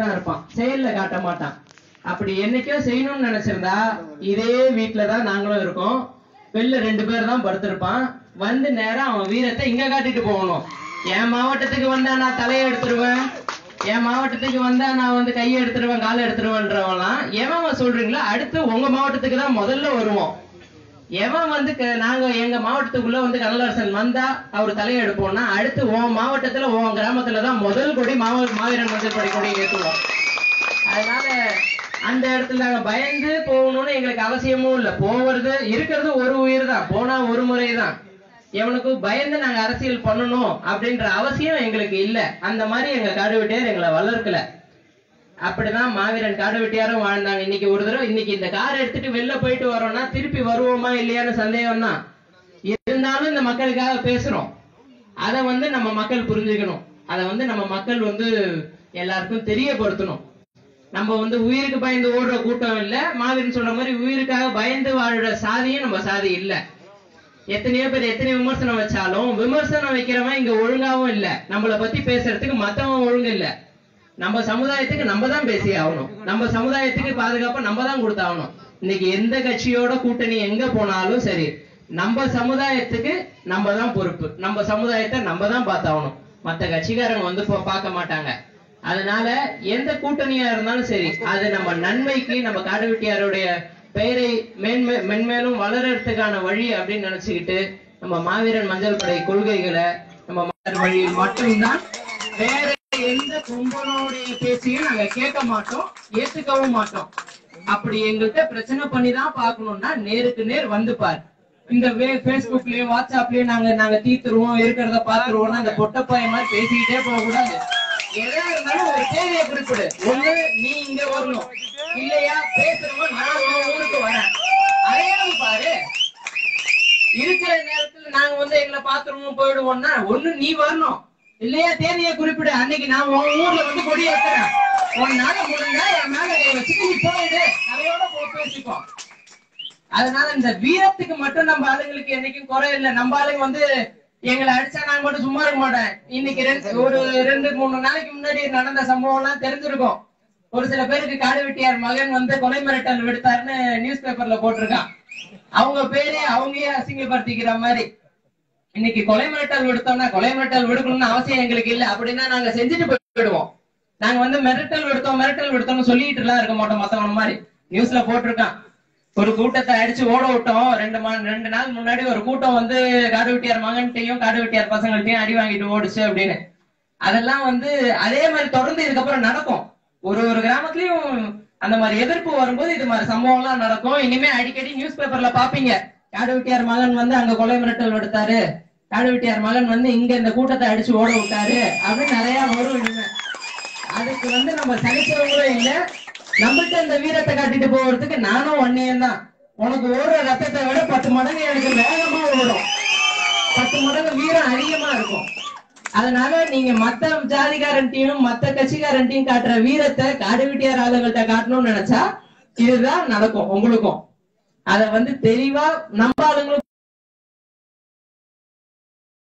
தான் இருப்பான் செயல்ல காட்ட மாட்டான் அப்படி என்னைக்கோ செய்யணும்னு நினைச்சிருந்தா இதே வீட்டுல தான் நாங்களும் இருக்கோம் வெளில ரெண்டு பேர் தான் படுத்திருப்பான் வந்து நேரா அவன் வீரத்தை இங்க காட்டிட்டு போகணும் என் மாவட்டத்துக்கு வந்தா நான் தலையை எடுத்துருவேன் என் மாவட்டத்துக்கு வந்தா நான் வந்து கையை எடுத்துருவேன் காலை எடுத்துருவேன்றவன்லாம் எவன் சொல்றீங்களோ அடுத்து உங்க மாவட்டத்துக்கு தான் முதல்ல வருவோம் எவன் வந்து க- நாங்க எங்க மாவட்டத்துக்குள்ள வந்து கனலரசன் வந்தா அவர் தலையை எடுப்போம்னா அடுத்து உன் மாவட்டத்துல உன் கிராமத்துல தான் முதல் கொடி மாவ மாவீரன் மஞ்சள் படை கொடி ஏற்றுவோம் அதனால அந்த இடத்துல நாங்க பயந்து போகணும்னு எங்களுக்கு அவசியமும் இல்ல போவது இருக்கிறது ஒரு உயிர் தான் போனா ஒரு முறை தான் எவனுக்கு பயந்து நாங்க அரசியல் பண்ணணும் அப்படின்ற அவசியம் எங்களுக்கு இல்ல அந்த மாதிரி எங்க காடு வெட்டியார் எங்களை வளர்க்கல அப்படிதான் மாவீரன் காடு வெட்டியாரும் வாழ்ந்தாங்க இன்னைக்கு ஒரு தடவை இன்னைக்கு இந்த கார் எடுத்துட்டு வெளில போயிட்டு வரோம்னா திருப்பி வருவோமா இல்லையான்னு சந்தேகம் தான் இருந்தாலும் இந்த மக்களுக்காக பேசுறோம் அதை வந்து நம்ம மக்கள் புரிஞ்சுக்கணும் அதை வந்து நம்ம மக்கள் வந்து எல்லாருக்கும் தெரியப்படுத்தணும் நம்ம வந்து உயிருக்கு பயந்து ஓடுற கூட்டம் இல்ல மாவீரன் சொல்ற மாதிரி உயிருக்காக பயந்து வாழ்ற சாதியும் நம்ம சாதி இல்ல எத்தனையோ பேர் எத்தனை விமர்சனம் வச்சாலும் விமர்சனம் வைக்கிறவன் இங்க ஒழுங்காவும் இல்ல நம்மள பத்தி பேசுறதுக்கு மத்தவன் ஒழுங்கு இல்ல நம்ம சமுதாயத்துக்கு நம்ம தான் பேசி ஆகணும் நம்ம சமுதாயத்துக்கு பாதுகாப்பா நம்ம தான் கொடுத்தாகணும் இன்னைக்கு எந்த கட்சியோட கூட்டணி எங்க போனாலும் சரி நம்ம சமுதாயத்துக்கு நம்ம தான் பொறுப்பு நம்ம சமுதாயத்தை நம்ம தான் பார்த்தாகணும் மத்த கட்சிக்காரங்க வந்து பா- பார்க்க மாட்டாங்க அதனால எந்த கூட்டணியா இருந்தாலும் சரி அது நம்ம நன்மைக்கு நம்ம காடுவெட்டியாருடைய பெயரை மேன்மே மென்மேலும் வளர்றதுக்கான வழி அப்படின்னு நினைச்சுக்கிட்டு நம்ம மாவீரன் மஞ்சள் படை கொள்கைகளை நம்ம மலர் வழியில் மட்டும்தான் வேற எந்த கும்பலோடைய பேச்சையும் நாங்க கேட்க மாட்டோம் ஏத்துக்கவும் மாட்டோம் அப்படி எங்கள்கிட்ட பிரச்சனை பண்ணி தான் பார்க்கணும்னா நேருக்கு நேர் வந்து பார் இந்த வே பேஸ்புக்லயும் வாட்ஸ்அப்லயும் நாங்க நாங்க தீத்துருவோம் இருக்கிறத பாத்துருவோம்னா அந்த பொட்டப்பாய மாதிரி பேசிக்கிட்டே போக கூடாது எதா இருந்தாலும் ஒரு தேவையை குறிப்பிடு ஒண்ணு நீ இங்க வரணும் இல்லையா பேசுறவங்க நான் உன் ஊருக்கு வரேன் அதையாவது பாரு இருக்கிற நேரத்துல நாங்க வந்து எங்களை பாத்துருவோம் போயிடுவோம்னா ஒண்ணு நீ வரணும் இல்லையா தேதியை குறிப்பிடு அன்னைக்கு நான் உன் ஊர்ல வந்து கொடி ஏத்துறேன் உன்னால முடிஞ்சா என் மேல கை வச்சுட்டு நீ போயிடு அதையோட போய் பேசிக்கோ அதனால இந்த வீரத்துக்கு மட்டும் நம்ம ஆளுங்களுக்கு என்னைக்கும் குறை இல்லை நம்ம ஆளுங்க வந்து எங்களை அடிச்சா நாங்க மட்டும் சும்மா இருக்க மாட்டேன் இன்னைக்கு ரெண்டு ஒரு ரெண்டு மூணு நாளைக்கு முன்னாடி நடந்த சம்பவம் எல்லாம் தெரிஞ்சிருக்கும் ஒரு சில பேருக்கு காடு வெட்டியார் மகன் வந்து கொலை மிரட்டல் விடுத்தாருன்னு நியூஸ் பேப்பர்ல போட்டிருக்கான் அவங்க பேரே அவங்களே அசிங்கப்படுத்திக்கிற மாதிரி இன்னைக்கு கொலை மிரட்டல் விடுத்தோம்னா கொலை மிரட்டல் விடுக்கணும்னு அவசியம் எங்களுக்கு இல்ல அப்படின்னா நாங்க செஞ்சுட்டு போயிடுவோம் நாங்க வந்து மிரட்டல் விடுத்தோம் மிரட்டல் விடுத்தோம்னு சொல்லிட்டு எல்லாம் இருக்க மாட்டோம் மத்தவன மாதிரி நியூஸ்ல போட்டிருக்கான் ஒரு கூட்டத்தை அடிச்சு ஓட விட்டோம் ரெண்டு மா ரெண்டு நாள் முன்னாடி ஒரு கூட்டம் வந்து காடு வெட்டியார் மகன்கிட்டயும் காடு வெட்டியார் பசங்கள்ட்டையும் அடி வாங்கிட்டு ஓடுச்சு அப்படின்னு அதெல்லாம் வந்து அதே மாதிரி தொடர்ந்து இதுக்கப்புறம் நடக்கும் ஒரு ஒரு கிராமத்துலயும் அந்த மாதிரி எதிர்ப்பு வரும்போது இது மாதிரி சம்பவம் எல்லாம் நடக்கும் இனிமே அடிக்கடி நியூஸ் பேப்பர்ல பாப்பீங்க காடு வெட்டியார் மகன் வந்து அங்க கொலை மிரட்டல் விடுத்தாரு காடு வெட்டியார் மகன் வந்து இங்க இந்த கூட்டத்தை அடிச்சு ஓட விட்டாரு அப்படின்னு நிறைய வரும் இனிமே அதுக்கு வந்து நம்ம சகிச்சவங்களும் இல்ல நம்மள்ட்ட இந்த வீரத்தை காட்டிட்டு போறதுக்கு நானும் ஒன்னியம் தான் உனக்கு ஓடுற ரத்தத்தை விட பத்து மடங்கு எனக்கு வேகமா ஓடும் பத்து மடங்கு வீரம் அதிகமா இருக்கும் அதனால நீங்க மத்த ஜாதிகாரன்ட்டையும் மத்த கட்சிக்காரன்ட்டையும் காட்டுற வீரத்தை காடு வீட்டியார் ஆளுங்கள்ட்ட காட்டணும்னு நினைச்சா இதுதான் நடக்கும் உங்களுக்கும் அத வந்து தெளிவா நம்ம ஆளுங்களும்